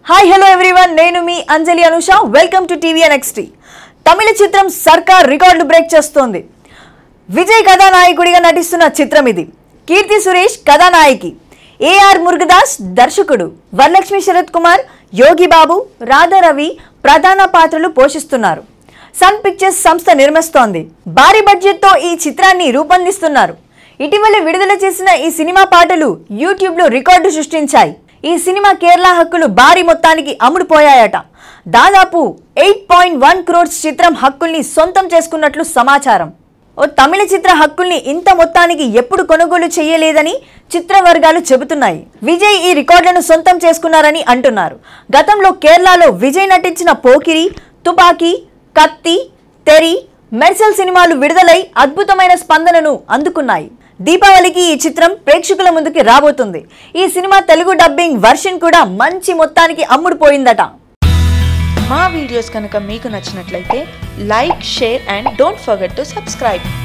hi hello everyone నేను మీ Anjali Anusha welcome to TV NXT Tamil చిత్రం సర్కార్ రికార్డులు బ్రేక్ చేస్తోంది విజయ్ కథానాయకుడిగా నటిస్తున్న చిత్రం ఇది కీర్తి సురేష్ కథానాయకి ఏఆర్ మురుగదాస్ దర్శకుడు వరలక్ష్మి శరత్ కుమార్ యోగి బాబు రాధారవి ప్రధాన పాత్రలు పోషిస్తున్నారు సన్ పిక్చర్స్ సంస్థ నిర్మిస్తోంది భారీ బడ్జెట్తో ఈ చిత్రాన్ని రూపొందిస్తున్నారు ఇటీవల విడుదల చేసిన ఈ సినిమా పాటలు యూట్యూబ్లో రికార్డు సృష్టించాయి ఈ సినిమా కేరళ హక్కులు భారీ మొత్తానికి అమ్ముడుపోయాయట దాదాపు ఎయిట్ పాయింట్ వన్ క్రోర్స్ చిత్రం హక్కుల్ని సొంతం చేసుకున్నట్లు సమాచారం ఓ తమిళ చిత్ర హక్కుల్ని ఇంత మొత్తానికి ఎప్పుడు కొనుగోలు చేయలేదని చిత్ర వర్గాలు చెబుతున్నాయి విజయ్ ఈ రికార్డులను సొంతం చేసుకున్నారని అంటున్నారు గతంలో కేరళలో విజయ్ నటించిన పోకిరి తుపాకీ కత్తి తెరి మెర్సల్ సినిమాలు విడుదలై అద్భుతమైన స్పందనను అందుకున్నాయి దీపావళికి ఈ చిత్రం ప్రేక్షకుల ముందుకి రాబోతుంది ఈ సినిమా తెలుగు డబ్బింగ్ వర్షన్ కూడా మంచి మొత్తానికి అమ్ముడుపోయిందట మా వీడియోస్ కనుక మీకు నచ్చినట్లయితే like share and don't forget to subscribe